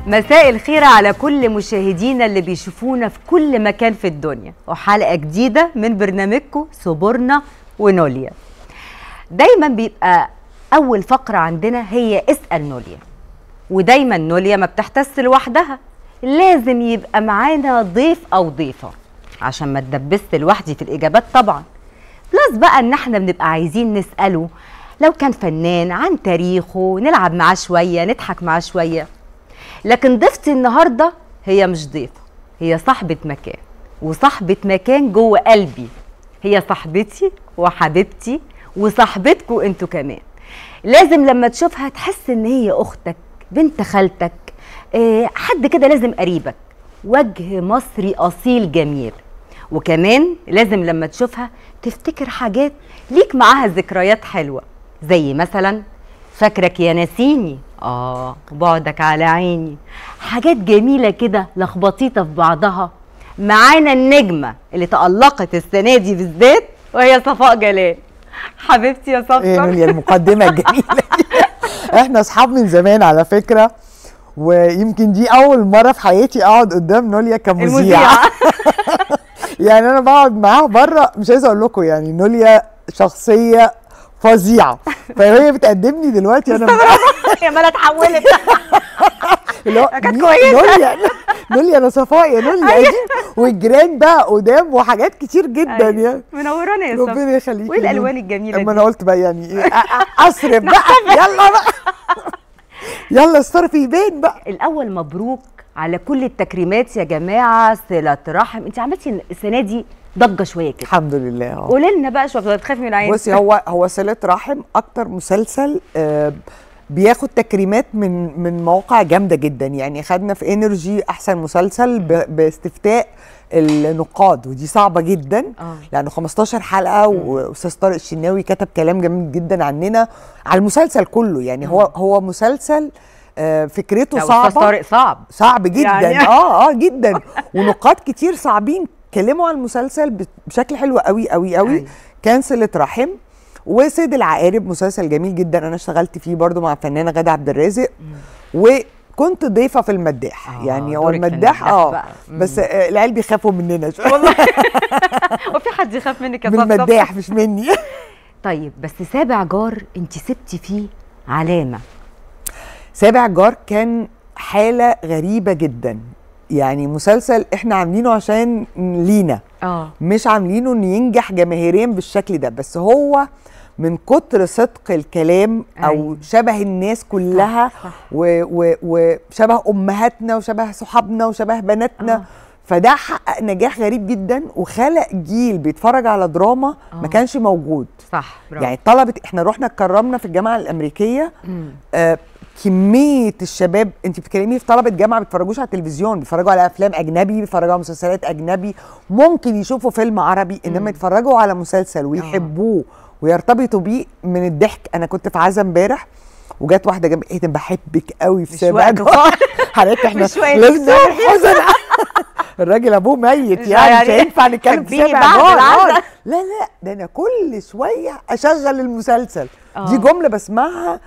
مساء الخير على كل مشاهدينا اللي بيشوفونا في كل مكان في الدنيا وحلقة جديدة من برنامجكم سوبرنا ونوليا دايما بيبقى أول فقرة عندنا هي اسأل نوليا ودايما نوليا ما بتحتس لوحدها لازم يبقى معانا ضيف أو ضيفة عشان ما اتدبست لوحدي في الإجابات طبعا بلس بقى إن احنا بنبقى عايزين نسأله لو كان فنان عن تاريخه نلعب معاه شوية نضحك معاه شوية لكن ضيفتي النهارده هي مش ضيفه هي صاحبه مكان وصاحبه مكان جوه قلبي هي صاحبتي وحبيبتي وصاحبتكم انتوا كمان لازم لما تشوفها تحس ان هي اختك بنت خالتك اه حد كده لازم قريبك وجه مصري اصيل جميل وكمان لازم لما تشوفها تفتكر حاجات ليك معاها ذكريات حلوه زي مثلا فاكرك يا ناسيني اه بعدك على عيني حاجات جميله كده لخبطيطه في بعضها معانا النجمه اللي تالقت السنه دي بالذات وهي صفاء جلال حبيبتي يا صفاء ايه نوليا المقدمه الجميله دي احنا اصحاب من زمان على فكره ويمكن دي اول مره في حياتي اقعد قدام نوليا كمذيعه المذيعه يعني انا بقعد معاها بره مش عايزه اقول لكم يعني نوليا شخصيه فظيعه فهي بتقدمني دلوقتي انا يا مالا اتحولت اللي هو كانت مين؟ كويسة. نوليا نوليا انا صفاء يا نوليا قديم والجيران بقى قدام وحاجات كتير جدا يعني منورانا يا صفاء ربنا يخليك وايه الالوان الجميله اما دي انا قلت بقى يعني ايه أ- أ- اصرف بقى يلا بقى يلا الصرف يبان بقى الاول مبروك على كل التكريمات يا جماعه صله رحم انت عملتي السنه دي ضجه شويه كده الحمد لله اه قولي لنا بقى شويه تخافي من عيني بصي هو هو صله رحم اكتر مسلسل آه، بياخد تكريمات من من مواقع جامده جدا يعني خدنا في انرجي احسن مسلسل ب- باستفتاء النقاد ودي صعبه جدا اه لانه 15 حلقه واستاذ طارق الشناوي كتب كلام جميل جدا عننا على المسلسل كله يعني هو هو مسلسل آه، فكرته لا، أستاذ صعبه طارق صعب صعب جدا يعني- يعني اه اه جدا ونقاد كتير صعبين اتكلموا عن المسلسل ب- بشكل حلو قوي قوي قوي أيوة. كان صله رحم وسيد العقارب مسلسل جميل جدا انا اشتغلت فيه برضو مع الفنانه غاده عبد الرازق وكنت ضيفه في المداح آه، يعني هو دورك في المداح المداح اه بقى. مم. بس آه العيال بيخافوا مننا شويه والله هو في حد يخاف منك يا من صفصف؟ المداح مش مني طيب بس سابع جار انت سبتي فيه علامه سابع جار كان حاله غريبه جدا يعني مسلسل احنا عاملينه عشان لينا اه مش عاملينه انه ينجح جماهيريا بالشكل ده بس هو من كتر صدق الكلام او أيوة. شبه الناس كلها صح، صح. و- و- وشبه امهاتنا وشبه صحابنا وشبه بناتنا آه. فده حقق نجاح غريب جدا وخلق جيل بيتفرج على دراما آه. ما كانش موجود صح برافو يعني طلبه احنا رحنا اتكرمنا في الجامعه الامريكيه مم. آه كميه الشباب انت بتتكلمي في طلبه جامعه ما بيتفرجوش على التلفزيون بيتفرجوا على افلام اجنبي بيتفرجوا على مسلسلات اجنبي ممكن يشوفوا فيلم عربي انما يتفرجوا على مسلسل ويحبوه ويرتبطوا بيه من الضحك انا كنت في عزا امبارح وجات واحده جنبي ايه ده بحبك قوي في مش سابع وقت جار. خالص. حضرتك احنا مش وقت لازم نعمل الصبح. حزن الراجل ابوه ميت مش يعني مش يعني هينفع نتكلم في حبيني سابع بعد جار العزا. آه. لا لا ده انا كل شويه اشغل المسلسل آه. دي جمله بسمعها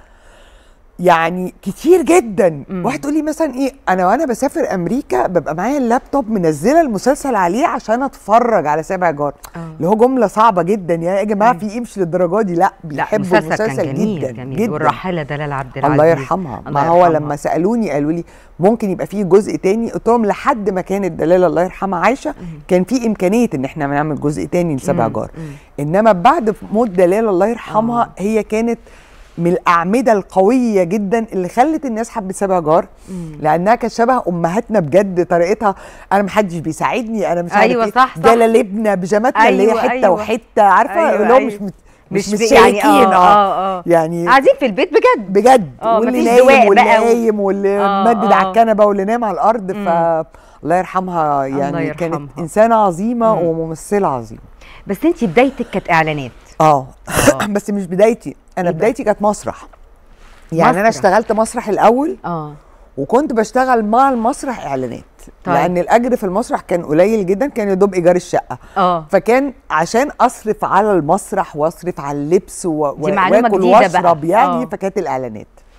يعني كتير جدا مم. واحد تقول لي مثلا ايه انا وانا بسافر امريكا ببقى معايا اللابتوب منزله المسلسل عليه عشان اتفرج على سابع جار آه. اللي هو جمله صعبه جدا يعني يا جماعه في ايه مش للدرجه دي لا لا بيحبوا المسلسل المسلسل كان جميل جدا جميل جدا والراحله دلال عبد العزيز الله يرحمها الله ما هو يرحمها. لما سالوني قالوا لي ممكن يبقى فيه جزء تاني قلت لهم لحد ما كانت دلال الله يرحمها عايشه كان في امكانيه ان احنا نعمل جزء تاني لسبع مم، جار مم. انما بعد موت دلال الله يرحمها هي كانت من الاعمده القويه جدا اللي خلت الناس حبت سبع جار لانها كانت شبه امهاتنا بجد طريقتها انا محدش بيساعدني انا مش عارف أيوة إيه. صح، صح. جلالبنا بيجاماتنا اللي هي أيوة، حته أيوة. وحته عارفه أيوة، اللي هو أيوة. مش مت مش في- متشيكين اه اه اه اه يعني قاعدين في البيت بجد بجد آه، واللي مفيش نايم دواء واللي بقى و- قايم واللي آه، ممدد آه. على الكنبه واللي نايم على الارض ف الله يرحمها الله يعني يرحمها. كانت انسانه عظيمه مم. وممثله عظيمه بس انت بدايتك كانت اعلانات اه آه. بس مش بدايتي انا إيه بقى؟ بدايتي كانت مسرح يعني انا مسرح. اشتغلت مسرح الاول اه وكنت بشتغل مع المسرح اعلانات طيب. لان الاجر في المسرح كان قليل جدا كان يا دوب ايجار الشقه اه فكان عشان اصرف على المسرح واصرف على اللبس و... دي معلومة واكل جديدة بقى. واشرب يعني آه. فكانت الاعلانات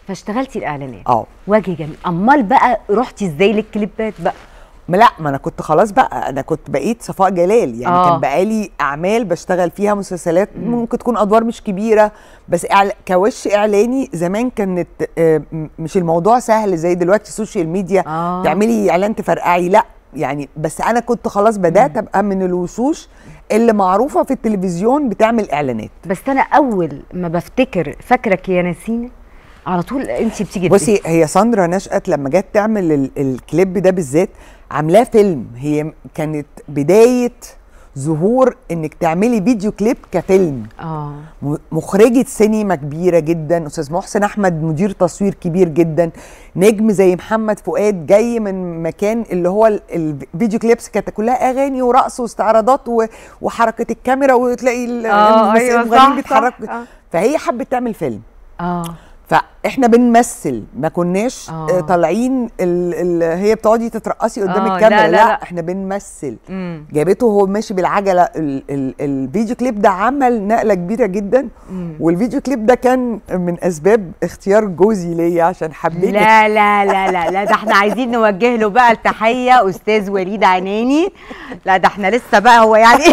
فاشتغلتي الاعلانات اه وجه جميل امال بقى رحتي ازاي للكليبات بقى ما لا ما انا كنت خلاص بقى انا كنت بقيت صفاء جلال يعني آه. كان بقالي اعمال بشتغل فيها مسلسلات ممكن تكون ادوار مش كبيره بس إعل... كوش اعلاني زمان كانت آه، م- مش الموضوع سهل زي دلوقتي السوشيال ميديا آه. تعملي اعلان تفرقعي لا يعني بس انا كنت خلاص بدات ابقى من الوشوش اللي معروفه في التلفزيون بتعمل اعلانات بس انا اول ما بفتكر فاكرك يا نسينه على طول انت بتيجي في بصي هي ساندرا نشأت لما جت تعمل ال- الكليب ده بالذات عاملاه فيلم هي كانت بداية ظهور انك تعملي فيديو كليب كفيلم اه م- مخرجة سينما كبيرة جدا استاذ محسن احمد مدير تصوير كبير جدا نجم زي محمد فؤاد جاي من مكان اللي هو ال- الفيديو كليبس كانت كلها اغاني ورقص واستعراضات و- وحركة الكاميرا وتلاقي ال- آه، الممثلين أيوة، المغنيين صح، بيتحركوا صح، آه. فهي حبت تعمل فيلم اه فاحنا بنمثل ما كناش آه. آه. طالعين ال ال هي بتقعدي تترقصي قدام آه، الكاميرا لا، لا, لا، لا, لا. احنا بنمثل امم جابته وهو ماشي بالعجله ال ال الفيديو كليب ده عمل نقله كبيره جدا والفيديو كليب ده كان من اسباب اختيار جوزي ليا عشان حبيت لا لا لا لا لا ده احنا عايزين نوجه له بقى التحيه استاذ وليد عناني لا ده احنا لسه بقى هو يعني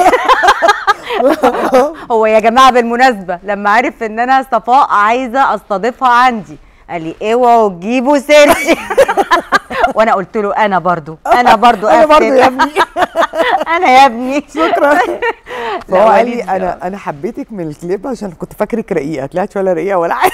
هو يا جماعه بالمناسبه لما عرف ان انا صفاء عايزه استضيفها عندي قال لي اوعوا تجيبوا سيرتي وانا قلت له انا برضو انا برضو انا برضه أفتن. يا ابني انا يا ابني شكرا لا، فهو قال لي وليد- انا انا حبيتك من الكليب عشان كنت فاكرك رقيقه طلعت ولا رقيقه ولا حاجه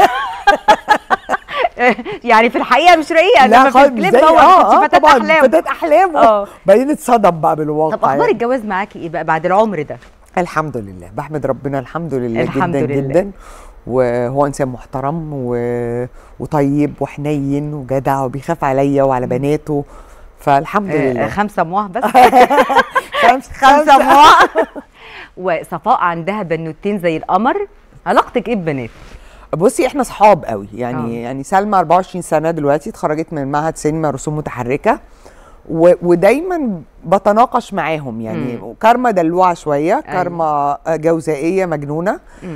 يعني في الحقيقه مش رقيقه انما في خالص، الكليب زي- هو اه كنت اه فتاة طبعا احلام فتاة احلام آه. بعدين اتصدم بقى بالواقع طب اخبار يعني. الجواز معاكي ايه بقى بعد العمر ده الحمد لله بحمد ربنا الحمد لله الحمد جدا لله. جدا وهو انسان محترم و... وطيب وحنين وجدع وبيخاف عليا وعلى بناته فالحمد آه، لله خمسة مواه بس خمسة خمسة مواه وصفاء عندها بنوتين زي القمر علاقتك ايه ببنات؟ بصي احنا صحاب قوي يعني آه. أوه. يعني سلمى 24 سنه دلوقتي اتخرجت من معهد سينما رسوم متحركه و... ودايما بتناقش معاهم يعني مم. كارما دلوعه شويه أيوة. كارما جوزائيه مجنونه مم.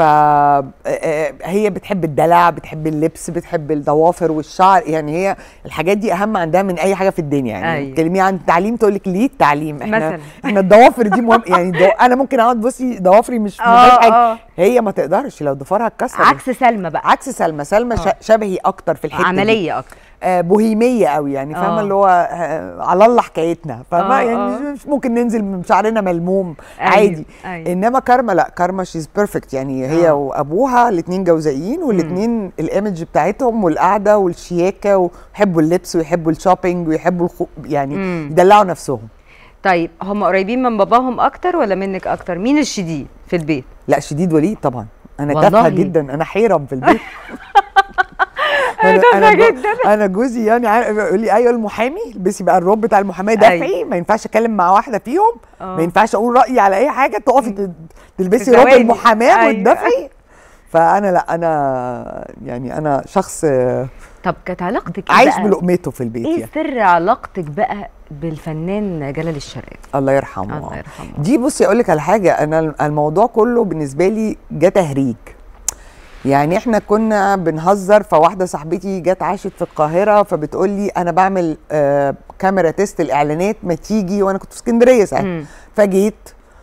فهي بتحب الدلع بتحب اللبس بتحب الضوافر والشعر يعني هي الحاجات دي اهم عندها من اي حاجه في الدنيا يعني أيوة. تكلمي عن التعليم تقول لك ليه التعليم احنا مثلاً. احنا الضوافر دي مهم يعني دو انا ممكن اقعد بصي ضوافري مش آه، مفيهاش حاجه آه. هي ما تقدرش لو ضفارها اتكسر عكس سلمى بقى عكس سلمى سلمى آه. ش- شبهي اكتر في الحته دي. عملية اكتر آه بوهيميه قوي يعني آه. فاهمه اللي هو آه على الله حكايتنا فاهمه آه، يعني آه. مش- مش ممكن ننزل من شعرنا ملموم أيوة، عادي أيوة. انما كارما لا كارما شيز بيرفكت يعني هي آه. وابوها الاثنين جوزائيين والاثنين الايمج بتاعتهم والقعده والشياكه ويحبوا اللبس ويحبوا الشوبينج ويحبوا الخو يعني مم. يدلعوا نفسهم طيب هم قريبين من باباهم اكتر ولا منك اكتر؟ مين الشديد في البيت؟ لا شديد وليد طبعا انا والله؟ تافهه جدا انا حيرم في البيت انا تافهة انا جو- جدا. انا جوزي يعني عارف- يقول لي ايوه المحامي البسي بقى الروب بتاع المحاماه دافعي أيوة. ما ينفعش اتكلم مع واحده فيهم آه. ما ينفعش اقول رايي على اي حاجه تقفي تد- تلبسي في روب ثواني. المحاماه أيوة. وتدافعي فانا لا انا يعني انا شخص آه، طب كانت علاقتك إيه عايش بقى؟ بلقمته في البيت ايه يعني سر علاقتك بقى بالفنان جلال الشرقاوي؟ الله يرحمه الله يرحمه دي بصي اقول لك على حاجه انا الموضوع كله بالنسبه لي جه تهريج يعني احنا كنا بنهزر فواحده صاحبتي جت عاشت في القاهره فبتقول لي انا بعمل آه كاميرا تيست الاعلانات ما تيجي وانا كنت في اسكندريه ساعتها مم. فجيت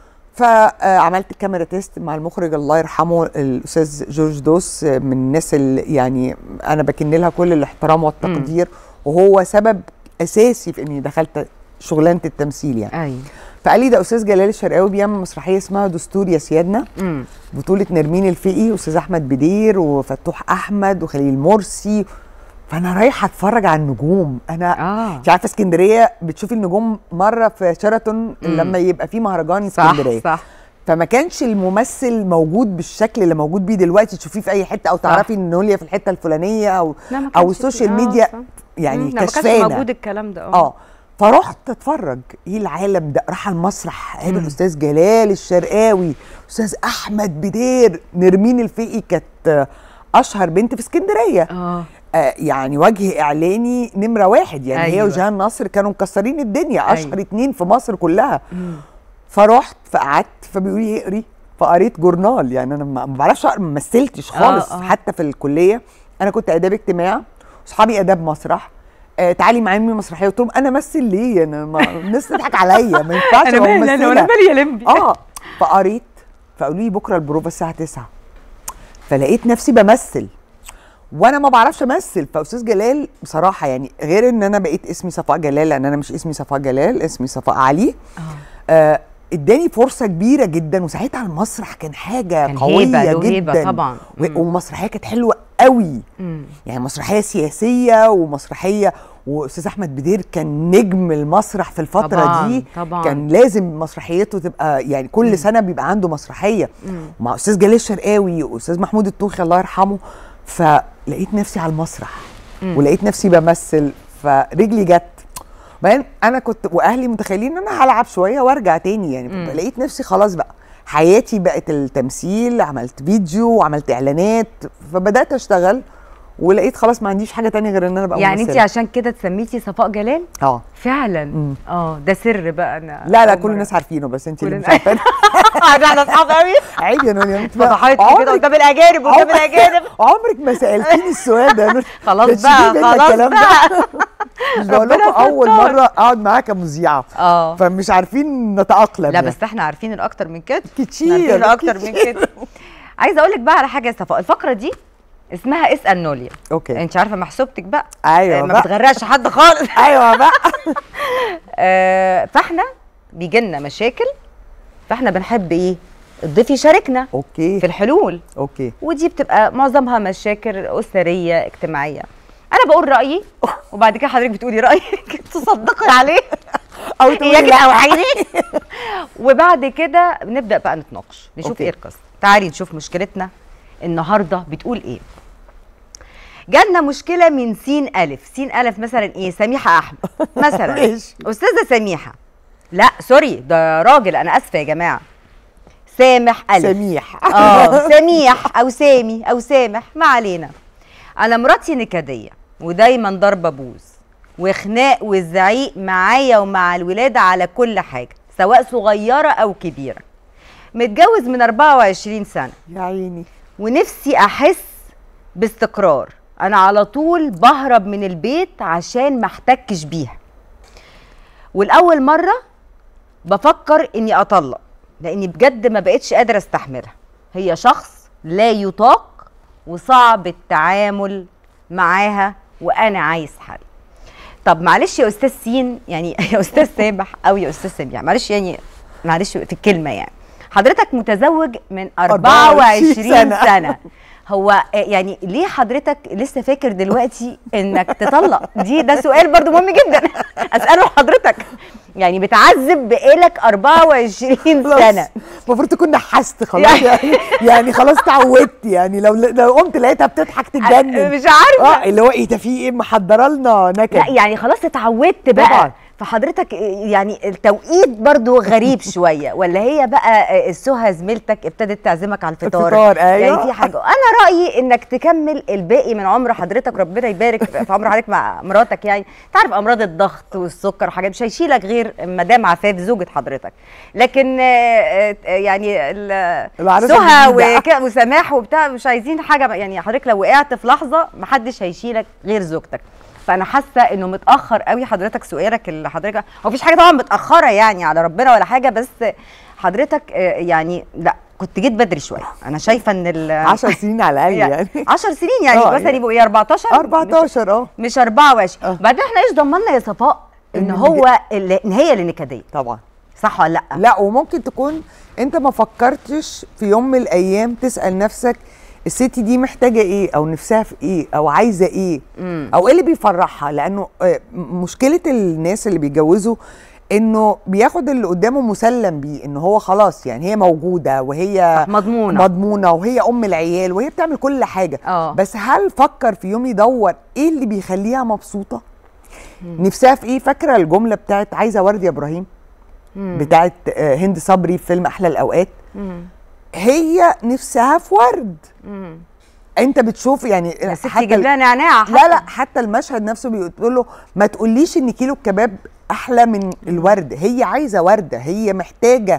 فعملت الكاميرا تيست مع المخرج الله يرحمه الاستاذ جورج دوس آه، من الناس اللي يعني انا بكن لها كل الاحترام والتقدير وهو سبب اساسي في اني دخلت شغلانه التمثيل يعني ايوه فقال لي ده استاذ جلال الشرقاوي بيعمل مسرحيه اسمها دستور يا سيادنا امم بطوله نرمين الفقي واستاذ احمد بدير وفتوح احمد وخليل مرسي فانا رايحه اتفرج على النجوم انا اه مش عارفه اسكندريه بتشوفي النجوم مره في شيراتون لما يبقى في مهرجان صح اسكندريه صح فما كانش الممثل موجود بالشكل اللي موجود بيه دلوقتي تشوفيه في اي حته او تعرفي ان نوليا في الحته الفلانيه او لا، ما او كانش السوشيال آه، ميديا صح. يعني مم، لا، ما كانش كشفانه موجود الكلام ده اه فرحت اتفرج ايه العالم ده راح المسرح قابل مم. استاذ جلال الشرقاوي استاذ احمد بدير نرمين الفقي كانت آه، اشهر بنت في اسكندريه اه آه يعني وجه اعلاني نمره واحد يعني أيوة. هي أيوة. وجهان نصر كانوا مكسرين الدنيا اشهر أيوة. اتنين في مصر كلها مم. فرحت فقعدت فبيقولوا لي اقري فقريت جورنال يعني انا ما ما بعرفش اقرا ما مثلتش آه، خالص آه. حتى في الكليه انا كنت اداب اجتماع اصحابي اداب مسرح آه تعالي معايا من مسرحيه قلت لهم انا امثل ليه انا ما الناس تضحك عليا ما ينفعش انا أبقى مالي انا ممثلة. وانا مالي يا لمبي اه فقريت فقالوا لي بكره البروفه الساعه 9 فلقيت نفسي بمثل وانا ما بعرفش امثل فاستاذ جلال بصراحه يعني غير ان انا بقيت اسمي صفاء جلال لان انا مش اسمي صفاء جلال اسمي صفاء علي آه اداني فرصه كبيره جدا وساعتها على المسرح كان حاجه كان قويه هيبة، له جدا هيبة طبعاً. و- مم. ومسرحيه كانت حلوه قوي مم. يعني مسرحيه سياسيه ومسرحيه واستاذ احمد بدير كان نجم المسرح في الفتره طبعاً، دي طبعاً. كان لازم مسرحيته تبقى يعني كل سنه بيبقى عنده مسرحيه مع استاذ جلال الشرقاوي واستاذ محمود الطوخي الله يرحمه فلقيت نفسي على المسرح ولقيت نفسي بمثل فرجلي جت بعدين انا كنت واهلي متخيلين ان انا هلعب شويه وارجع تاني يعني لقيت نفسي خلاص بقى حياتي بقت التمثيل عملت فيديو وعملت اعلانات فبدات اشتغل ولقيت خلاص ما عنديش حاجه تانية غير ان انا ابقى يعني انت ممثلة. عشان كده تسميتي صفاء جلال اه فعلا مم. اه ده سر بقى انا لا لا أول كل مرة. الناس عارفينه بس انت اللي كل مش عارفه احنا اصحاب قوي عيب يا نونيا انت بقى- فضحتني كده عمرك- قدام الاجانب قدام عمرك- الاجانب عمرك ما سالتيني السؤال ده يا نونيا. خلاص كانش بقى بيجي لنا خلاص الكلام ده. بقى مش بقول لكم ربنا اول ستار. مره اقعد معاها كمذيعه اه فمش عارفين نتاقلم لا يعني. بس احنا عارفين الاكتر من كده كتير، عارفين الاكتر من كتير. كده عايزه اقول لك بقى على حاجه يا صفاء الفقره دي اسمها اسال نوليا اوكي انت عارفه محسوبتك بقى ايوه آه، ما بقى. بتغرقش حد خالص ايوه بقى آه، فاحنا بيجي لنا مشاكل فاحنا بنحب ايه الضيف يشاركنا في اوكي الحلول اوكي ودي بتبقى معظمها مشاكل اسريه اجتماعيه انا بقول رايي وبعد كده حضرتك بتقولي رايك تصدقي عليه او تقولي اياك لا توحيدي وبعد كده نبدا بقى نتناقش نشوف أوكي. ايه القصه تعالي نشوف مشكلتنا النهارده بتقول ايه جالنا مشكله من سين الف سين الف مثلا ايه سميحه احمد مثلا ماشي. استاذه سميحه لا سوري ده راجل انا اسفه يا جماعه سامح الف سميح اه سميح او سامي او سامح ما علينا انا مراتي نكديه ودايما ضاربه بوز وخناق والزعيق معايا ومع الولاد على كل حاجه سواء صغيره او كبيره متجوز من 24 سنه يا عيني ونفسي احس باستقرار انا على طول بهرب من البيت عشان ما احتكش بيها والاول مره بفكر اني اطلق لاني بجد ما بقتش قادره استحملها هي شخص لا يطاق وصعب التعامل معاها وانا عايز حل طب معلش يا استاذ سين يعني يا استاذ سامح او يا استاذ سميع معلش يعني معلش في الكلمه يعني حضرتك متزوج من 24 24 سنه, سنة. سنة. هو آه، يعني ليه حضرتك لسه فاكر دلوقتي انك تطلق دي ده سؤال برضو مهم جدا اساله لحضرتك يعني بتعذب بقالك 24 خلاص. سنه المفروض تكون نحست خلاص يعني- يعني يعني خلاص اتعودت يعني لو لو قمت لقيتها بتضحك تتجنن مش عارفه اه اللي هو ايه ده في ايه محضره لنا نكد لا يعني خلاص اتعودت بقى طبعاً. فحضرتك يعني التوقيت برضو غريب شويه ولا هي بقى السهى زميلتك ابتدت تعزمك على الفطار الفطار، أيوة. يعني في حاجه انا رايي انك تكمل الباقي من عمر حضرتك ربنا يبارك في عمر حضرتك مع مراتك يعني تعرف امراض الضغط والسكر وحاجات مش هيشيلك غير مدام عفاف زوجة حضرتك لكن آه، آه، يعني ال- العروسة سهى الجديدة. وك- وسماح وبتاع مش عايزين حاجه يعني حضرتك لو وقعت في لحظه محدش هيشيلك غير زوجتك فانا حاسه انه متاخر قوي حضرتك سؤالك اللي حضرتك هو مفيش حاجه طبعا متاخره يعني على ربنا ولا حاجه بس حضرتك آه، يعني لا كنت جيت بدري شويه انا شايفه ان ال 10 سنين على الاقل يعني 10 سنين يعني آه، مثلا يعني. يبقوا ايه 14 مش- 14 اه مش 24 آه. بعدين احنا ايش ضمننا يا صفاء ان إن هو اللي ان هي اللي نكديه طبعا صح ولا لا لا وممكن تكون انت ما فكرتش في يوم من الايام تسال نفسك الست دي محتاجه ايه او نفسها في ايه او عايزه ايه مم. او ايه اللي بيفرحها لانه آه، م- مشكله الناس اللي بيتجوزوا انه بياخد اللي قدامه مسلم بيه ان هو خلاص يعني هي موجوده وهي مضمونه مضمونه وهي ام العيال وهي بتعمل كل حاجه اه بس هل فكر في يوم يدور ايه اللي بيخليها مبسوطه نفسها في ايه فاكره الجمله بتاعت عايزه ورد يا ابراهيم مم. بتاعت آه، هند صبري في فيلم احلى الاوقات مم. هي نفسها في ورد مم. انت بتشوف يعني يا ستي حتى جيب لها نعناع لا لا حتى المشهد نفسه بيقول له ما تقوليش ان كيلو الكباب احلى من الورد هي عايزه ورده هي محتاجه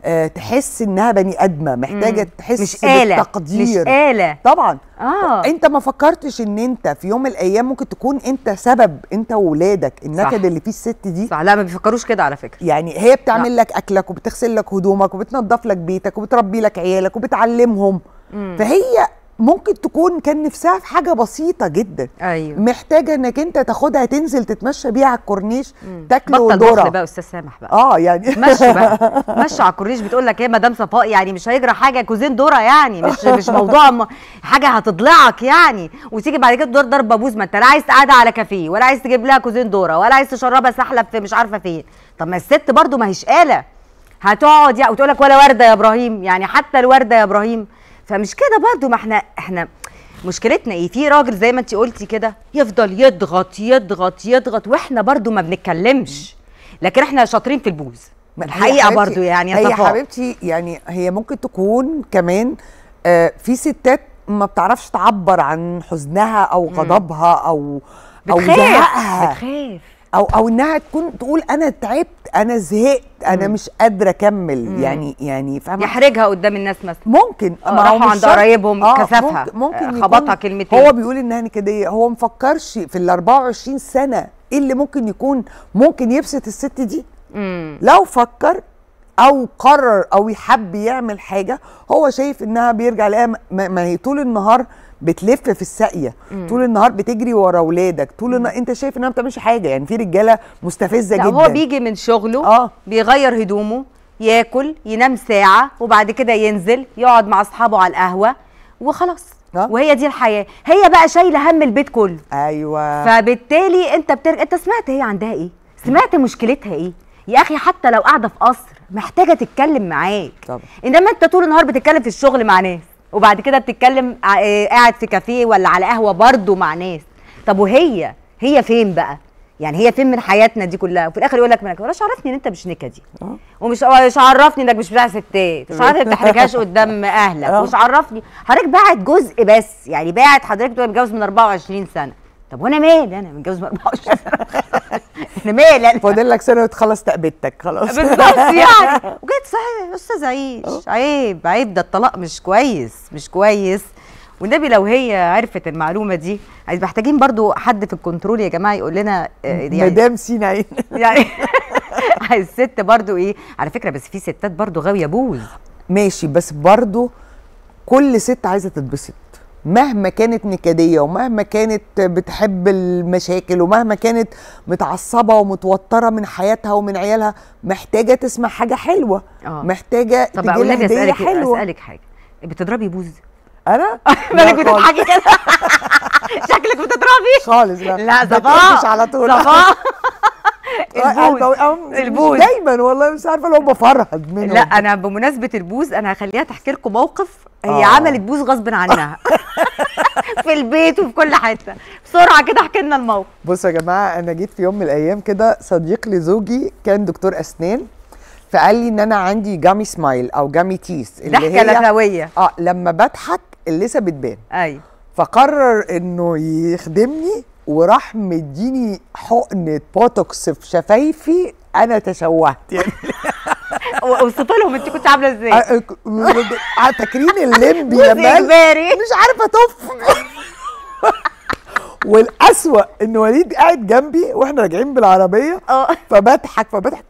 آه تحس انها بني ادمه محتاجه مم. تحس مش آلة بالتقدير مش آلة طبعا اه انت ما فكرتش ان انت في يوم من الايام ممكن تكون انت سبب انت وولادك النكد اللي فيه الست دي صح لا ما بيفكروش كده على فكره يعني هي بتعمل لك اكلك وبتغسل لك هدومك وبتنظف لك بيتك وبتربي لك عيالك وبتعلمهم مم. فهي ممكن تكون كان نفسها في حاجه بسيطه جدا ايوه محتاجه انك انت تاخدها تنزل تتمشى بيها على الكورنيش مم. تاكل بطل بخل ذره بقى استاذ سامح بقى اه يعني مشوا بقى مشوا على الكورنيش بتقول لك ايه مدام صفاء يعني مش هيجرى حاجه كوزين دوره يعني مش مش موضوع م... حاجه هتضلعك يعني وتيجي بعد كده دور ضربه بوز ما انت لا عايز تقعدها على كافيه ولا عايز تجيب لها كوزين دوره ولا عايز تشربها سحلب في مش عارفه فين طب ما الست برضو ما هيش آلة هتقعد يعني وتقول لك ولا ورده يا ابراهيم يعني حتى الورده يا ابراهيم فمش كده برضو ما احنا احنا مشكلتنا ايه في راجل زي ما انت قلتي كده يفضل يضغط يضغط يضغط واحنا برضو ما بنتكلمش لكن احنا شاطرين في البوز ما هي الحقيقه حبيبتي- برضو يعني يا هي صفاء. حبيبتي يعني هي ممكن تكون كمان آه في ستات ما بتعرفش تعبر عن حزنها او غضبها او او بتخاف زهقها بتخاف او او انها تكون تقول انا تعبت انا زهقت انا مش قادره اكمل مم. يعني يعني فاهمه يحرجها قدام الناس مثلا ممكن آه، ما هو راحوا مش عند شرط. قرايبهم كسفها. ممكن, ممكن آه، يكون خبطها كلمتين. هو بيقول انها نكديه هو مفكرش في ال 24 سنه ايه اللي ممكن يكون ممكن يبسط الست دي امم لو فكر او قرر او يحب يعمل حاجه هو شايف انها بيرجع لها ما, ما هي طول النهار بتلف في الساقيه طول النهار بتجري ورا اولادك طول النهار انت شايف انها ما بتعملش حاجه يعني في رجاله مستفزه لا جدا هو بيجي من شغله اه بيغير هدومه ياكل ينام ساعه وبعد كده ينزل يقعد مع اصحابه على القهوه وخلاص آه. وهي دي الحياه هي بقى شايله هم البيت كله ايوه فبالتالي انت بترجع انت سمعت هي عندها ايه سمعت مشكلتها ايه يا اخي حتى لو قاعده في قصر محتاجه تتكلم معاك طبعا. انما انت طول النهار بتتكلم في الشغل مع ناس وبعد كده بتتكلم ع- اه قاعد في كافيه ولا على قهوه برضه مع ناس طب وهي هي فين بقى يعني هي فين من حياتنا دي كلها وفي الاخر يقول لك منك ولا عرفني ان انت مش نكدي آه. ومش مش عرفني انك مش بتاع ستات مش عرفني ما بتحرجهاش قدام اهلك آه. مش عرفني حضرتك باعت جزء بس يعني باعت حضرتك بتبقى متجوز من 24 سنه طب وانا مالي انا متجوز من 24 سنه انا مالي انا فاضل لك سنه وتخلص تأبيدتك خلاص بالظبط يعني وجيت صحيح يا استاذ عيش عيب عيب ده الطلاق مش كويس مش كويس والنبي لو هي عرفت المعلومه دي عايز محتاجين برضو حد في الكنترول يا جماعه يقول لنا آه، يعني مدام سينا عين يعني عايز ست برضو ايه على فكره بس في ستات برضو غاويه بوز ماشي بس برضو كل ست عايزه تتبسط مهما كانت نكديه ومهما كانت بتحب المشاكل ومهما كانت متعصبه ومتوتره من حياتها ومن عيالها محتاجه تسمع حاجه حلوه آه. محتاجه طب تجي اقول لها لك هديه اسالك حلوه اسالك حاجه بتضربي بوز انا مالك لا خالص. بتضحكي كده شكلك بتضربي خالص لا لا بتقلش صفاء على طول صفاء البوز البوز البوز دايما والله مش عارفه لو بفرهد منه لا انا بمناسبه البوز انا هخليها تحكي لكم موقف هي آه. عملت بوز غصب عنها في البيت وفي كل حته بسرعه كده احكي لنا الموقف بصوا يا جماعه انا جيت في يوم من الايام كده صديق لزوجي كان دكتور اسنان فقال لي ان انا عندي جامي سمايل او جامي تيس ضحكه لثويه اه لما بضحك اللثه بتبان ايوه فقرر انه يخدمني وراح مديني حقنه بوتوكس في شفايفي انا تشوهت يعني اوصف لهم انت كنت عامله ازاي آه، آه، فاكرين الليمبي بوز لما قال اجباري مش عارفه اطف والاسوأ ان وليد قاعد جنبي واحنا راجعين بالعربيه اه فبضحك فبضحك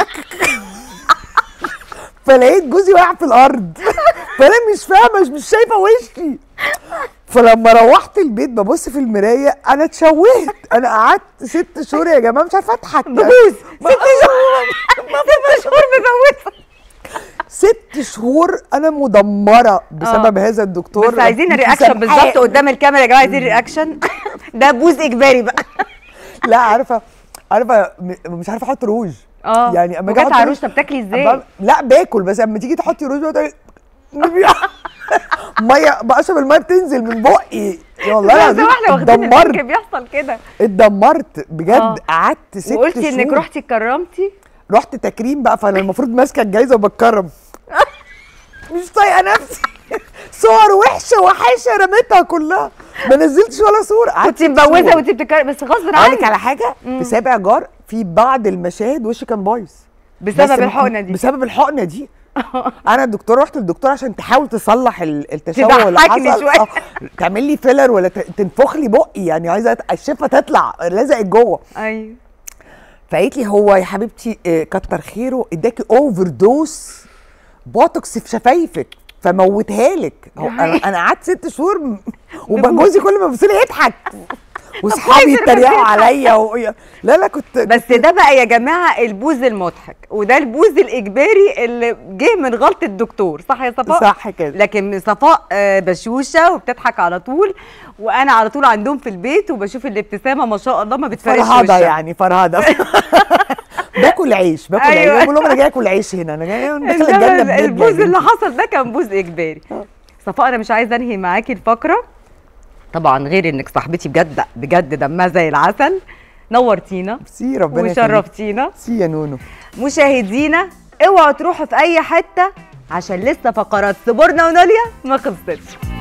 فلقيت جوزي واقع في الارض فانا مش فاهمه مش, مش شايفه وشي فلما روحت البيت ببص في المرايه انا اتشوهت انا قعدت ست شهور يا جماعه مش عارفه اضحك ببوز ما- ست شهور مبوسه ست شهور انا مدمره بسبب هذا الدكتور بس عايزين انت الرياكشن سامحاه. بالظبط قدام الكاميرا يا جماعه عايزين الرياكشن ده بوز اجباري بقى لا عارفه عارفه م- مش عارفه احط روج اه يعني اما وجت اجي احط عروس روج طب تاكلي أبقى- ازاي؟ لا باكل بس اما تيجي تحطي روج بقى ميه بقشر الميه بتنزل من بقي والله لا العظيم زي واحنا واخدين الفرق اتدمرت بيحصل كده اتدمرت آه. بجد قعدت ست وقلتي انك شهور. رحتي اتكرمتي رحت تكريم بقى فانا المفروض ماسكه الجايزه وبتكرم مش طايقه نفسي صور وحشه وحشه رميتها كلها ما نزلتش ولا صوره قعدت كنت ست شهور. مبوزه وانت بتتكرمي بس غصب اقول عنك لك على حاجه في سابع جار في بعض المشاهد وشي كان بايظ بسبب بس الحقنه دي بسبب الحقنه دي انا الدكتور رحت للدكتور عشان تحاول تصلح ال- التشوه اللي تضحكني حصل شوية. آه، تعمل لي فيلر ولا ت- تنفخ لي بقي يعني عايزه الشفه تطلع لزقت جوه ايوه فقالت لي هو يا حبيبتي آه، كتر خيره اداكي اوفر دوز بوتوكس في شفايفك فموتها لك هو انا أنا قعدت ست شهور م- وبقى بموت. جوزي كل ما يبص لي يضحك واصحابي كويس إنك يتريقوا بتضحك. عليا و... لا لا كنت بس ده بقى يا جماعه البوز المضحك وده البوز الاجباري اللي جه من غلطه الدكتور صح يا صفاء صح كده لكن صفاء آه، بشوشه وبتضحك على طول وانا على طول عندهم في البيت وبشوف الابتسامه ما شاء الله ما بتفرقش فرهضه وشها. يعني فرهضه باكل عيش باكل أيوة. عيش بقول لهم انا جاي اكل عيش هنا انا جاي داخل إنما الجنه بجد البوز يعني. اللي حصل ده كان بوز اجباري صفاء انا مش عايزه انهي معاكي الفقره طبعا غير انك صاحبتي بجد بجد دمها زي العسل نورتينا ميرسي ربنا يخليك. وشرفتينا ميرسي يا نونو مشاهدينا اوعوا تروحوا في اي حته عشان لسه فقرات صبرنا ونوليا ما خلصتش